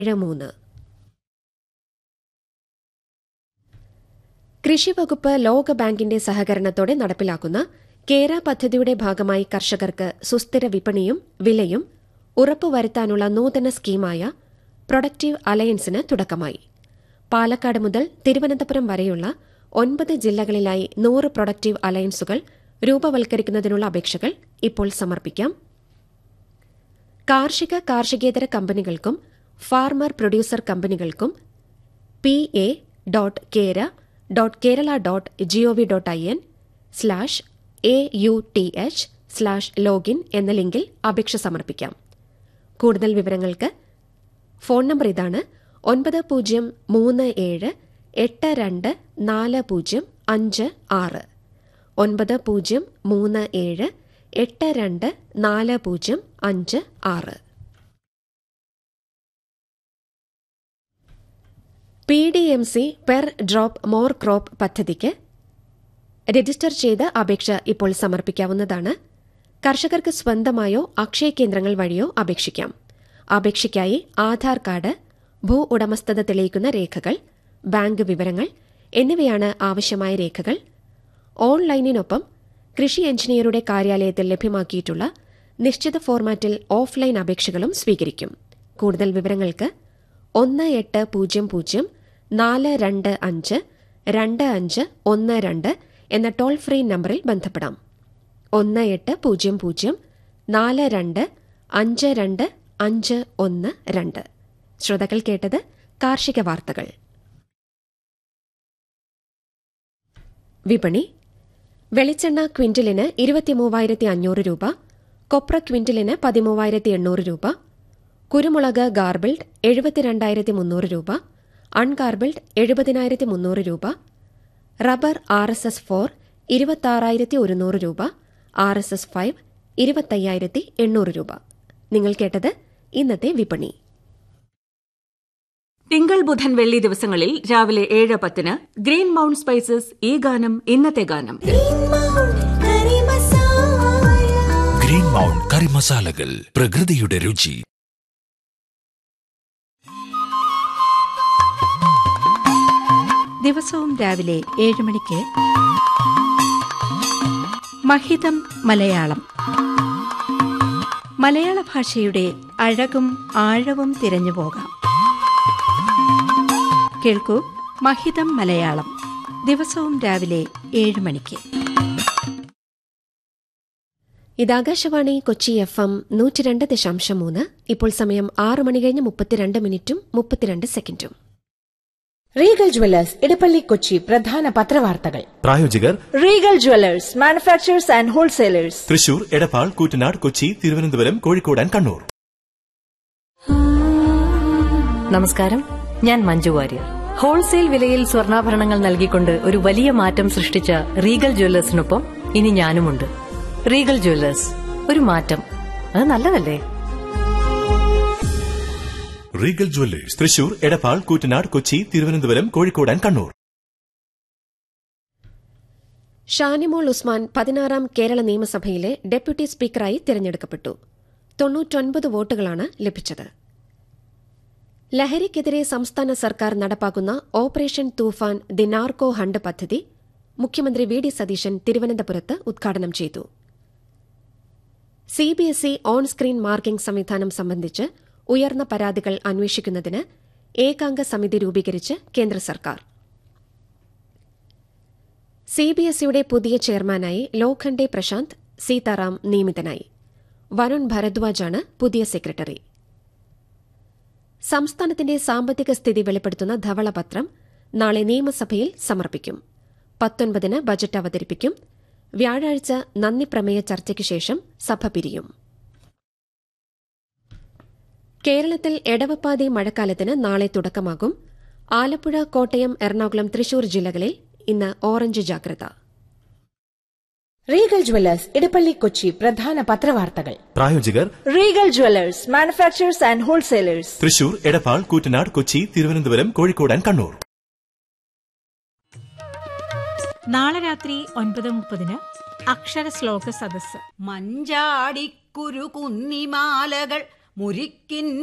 ഏഴ് മൂന്ന് കൃഷിവകുപ്പ് ലോകബാങ്കിന്റെ സഹകരണത്തോടെ നടപ്പിലാക്കുന്ന കേര പദ്ധതിയുടെ ഭാഗമായി കർഷകർക്ക് സുസ്ഥിര വിപണിയും വിലയും ഉറപ്പുവരുത്താനുള്ള നൂതന സ്കീമായ പ്രൊഡക്റ്റീവ് അലയൻസിന് തുടക്കമായി പാലക്കാട് മുതൽ തിരുവനന്തപുരം വരെയുള്ള ഒൻപത് ജില്ലകളിലായി നൂറ് പ്രൊഡക്റ്റീവ് അലയൻസുകൾ രൂപവൽക്കരിക്കുന്നതിനുള്ള അപേക്ഷകൾ ഇപ്പോൾ സമർപ്പിക്കാം കാർഷിക കാർഷികേതര കമ്പനികൾക്കും ഫാർമർ പ്രൊഡ്യൂസർ കമ്പനികൾക്കും P A dot Kera dot Kerala dot GOV dot I N slash A U T H slash login എന്ന ലിങ്കിൽ അപേക്ഷ സമർപ്പിക്കാം കൂടുതൽ വിവരങ്ങൾക്ക് ഫോൺ നമ്പർ ഇതാണ് ഒൻപത് പൂജ്യം മൂന്ന് ഏഴ് എട്ട് രണ്ട് നാല് പൂജ്യം അഞ്ച് ആറ് ഒൻപത് പൂജ്യം മൂന്ന് ഏഴ് എട്ട് രണ്ട് നാല് പൂജ്യം അഞ്ച് ആറ് P D M C per drop more crop പദ്ധതിക്ക് രജിസ്റ്റർ ചെയ്ത് അപേക്ഷ ഇപ്പോൾ സമർപ്പിക്കാവുന്നതാണ് കർഷകർക്ക് സ്വന്തമായോ അക്ഷയ കേന്ദ്രങ്ങൾ വഴിയോ അപേക്ഷിക്കാം അപേക്ഷയ്ക്കായി ആധാർ കാർഡ് ഭൂ ഉടമസ്ഥത തെളിയിക്കുന്ന രേഖകൾ ബാങ്ക് വിവരങ്ങൾ എന്നിവയാണ് ആവശ്യമായ രേഖകൾ ഓൺലൈനിനൊപ്പം കൃഷി എഞ്ചിനീയറുടെ കാര്യാലയത്തിൽ ലഭ്യമാക്കിയിട്ടുള്ള നിശ്ചിത ഫോർമാറ്റിൽ ഓഫ്ലൈൻ അപേക്ഷകളും സ്വീകരിക്കും കൂടുതൽ വിവരങ്ങൾക്ക് ഒന്ന് എട്ട് പൂജ്യം പൂജ്യം നാല് രണ്ട് അഞ്ച് രണ്ട് അഞ്ച് ഒന്ന് രണ്ട് എന്ന ടോൾ ഫ്രീ നമ്പറിൽ ബന്ധപ്പെടാം ഒന്ന് എട്ട് പൂജ്യം പൂജ്യം നാല് രണ്ട് അഞ്ച് രണ്ട് അഞ്ച് ഒന്ന് രണ്ട് ശ്രോതാക്കൾ കേട്ടത് കാർഷിക വാർത്തകൾ വിപണി വെളിച്ചെണ്ണ ക്വിന്റലിന് ഇരുപത്തിമൂവായിരത്തി അഞ്ഞൂറ് രൂപ കൊപ്ര ക്വിന്റലിന് പതിമൂവായിരത്തി എണ്ണൂറ് രൂപ കുരുമുളക് ഗാർബിൾഡ് എഴുപത്തിരണ്ടായിരത്തി മുന്നൂറ് രൂപ അൺഗാർബിൾഡ് എഴുപതിനായിരത്തി മുന്നൂറ് രൂപ rubber R S S four ഇരുപത്താറായിരത്തി ഒരുന്നൂറ് രൂപ ആർ എസ് എസ് ഫൈവ് ഇരുപത്തയ്യായിരത്തി എണ്ണൂറ് രൂപ നിങ്ങൾ കേട്ടത് ഇന്നത്തെ വിപണി തിങ്കൾ ബുധൻ വെള്ളി ദിവസങ്ങളിൽ രാവിലെ ഏഴ് പത്തിന് ഗ്രീൻ മൗണ്ട് സ്പൈസസ് ഈ ഗാനം ഇന്നത്തെ ഗാനം ഗ്രീൻ മൗണ്ട് കറി മസാലകൾ പ്രകൃതിയുടെ രുചി ദിവസവും രാവിലെ ഏഴ് മണിക്ക് മഹിതം മലയാളം മലയാള ഭാഷയുടെ അഴകും ആഴവും തിരഞ്ഞു പോകാം കേൾക്കൂ മഹിതം മലയാളം ദിവസവും രാവിലെ ഏഴ് മണിക്ക് ഇത് ആകാശവാണി കൊച്ചി എഫ് എം നൂറ്റിരണ്ട് ദശാംശം മൂന്ന് ഇപ്പോൾ സമയം ആറ് മണി കഴിഞ്ഞ് മുപ്പത്തിരണ്ട് മിനിറ്റും മുപ്പത്തിരണ്ട് സെക്കൻഡും റീഗൽ ജുവല്ലേഴ്സ് ഇടപ്പള്ളി കൊച്ചി പ്രധാന പത്രവാർത്തകൾ പ്രായോജകർ Regal Jewellers manufacturers and wholesalers Thrissur Edappal Koottanad Kochi Thiruvananthapuram Kozhikode and Kannur നമസ്കാരം ഞാൻ മഞ്ജു വാര്യർ ഹോൾസെയിൽ വിലയിൽ സ്വർണ്ണാഭരണങ്ങൾ നൽകിക്കൊണ്ട് ഒരു വലിയ മാറ്റം സൃഷ്ടിച്ച റീഗൽ ജ്വല്ലേഴ്സിനൊപ്പം ഇനി ഞാനുമുണ്ട് റീഗൽ ജ്വല്ലേഴ്സ് ഒരു മാറ്റം അത് നല്ലതല്ലേ Regal Jewellers Thrissur Edappal Koottanad Kochi Thiruvananthapuram Kozhikode and Kannur Shanimol Usman പതിനാറാം കേരള നിയമസഭയിലെ ഡെപ്യൂട്ടി സ്പീക്കറായി തിരഞ്ഞെടുക്കപ്പെട്ടു തൊണ്ണൂറ്റൊൻപത് വോട്ടുകളാണ് ലഭിച്ചത് ലഹരിക്കെതിരെ സംസ്ഥാന സർക്കാർ നടപ്പാക്കുന്ന operation Toofan the narco hunt പദ്ധതി മുഖ്യമന്ത്രി വി ഡി സതീശൻ തിരുവനന്തപുരത്ത് ഉദ്ഘാടനം ചെയ്തു സിബിഎസ്ഇ ഓൺ സ്ക്രീൻ മാർക്കിംഗ് സംവിധാനം സംബന്ധിച്ച് ഉയർന്ന പരാതികൾ അന്വേഷിക്കുന്നതിന് ഏകാംഗ സമിതി രൂപീകരിച്ച് കേന്ദ്ര സർക്കാർ സിബിഎസ്ഇയുടെ പുതിയ ചെയർമാനായി ലോഖണ്ഡെ പ്രശാന്ത് സീതാറാം നിയമിതനായി വരുൺ ഭരദ്വാജാണ് പുതിയ സെക്രട്ടറി സംസ്ഥാനത്തിന്റെ സാമ്പത്തിക സ്ഥിതി വെളിപ്പെടുത്തുന്ന ധവളപത്രം നാളെ നിയമസഭയിൽ സമർപ്പിക്കും പത്തൊൻപതിന് ബജറ്റ് അവതരിപ്പിക്കും വ്യാഴാഴ്ച നന്ദിപ്രമേയ ചർച്ചയ്ക്ക് ശേഷം സഭ പിരിയും കേരളത്തിൽ എടവപ്പാതി മഴക്കാലത്തിന് നാളെ തുടക്കമാകും ആലപ്പുഴ കോട്ടയം എറണാകുളം തൃശൂർ ജില്ലകളിൽ ഇന്ന് ഓറഞ്ച് ജാഗ്രത റീഗൽ ജുവല്ലേഴ്സ് ഇടപ്പള്ളി കൊച്ചി പ്രധാന പത്രവാർത്തകൾ പ്രായോജകർ Regal Jewellers manufacturers and wholesalers Thrissur Edappal Koottanad Kochi Thiruvananthapuram Kozhikode and Kannur നാളെ രാത്രി ഒൻപത് മുപ്പതിന് അക്ഷര ശ്ലോക സദസ്സ് മഞ്ചാടിക്കുരു കുന്നിമാലകൾ മുരിക്കിൻ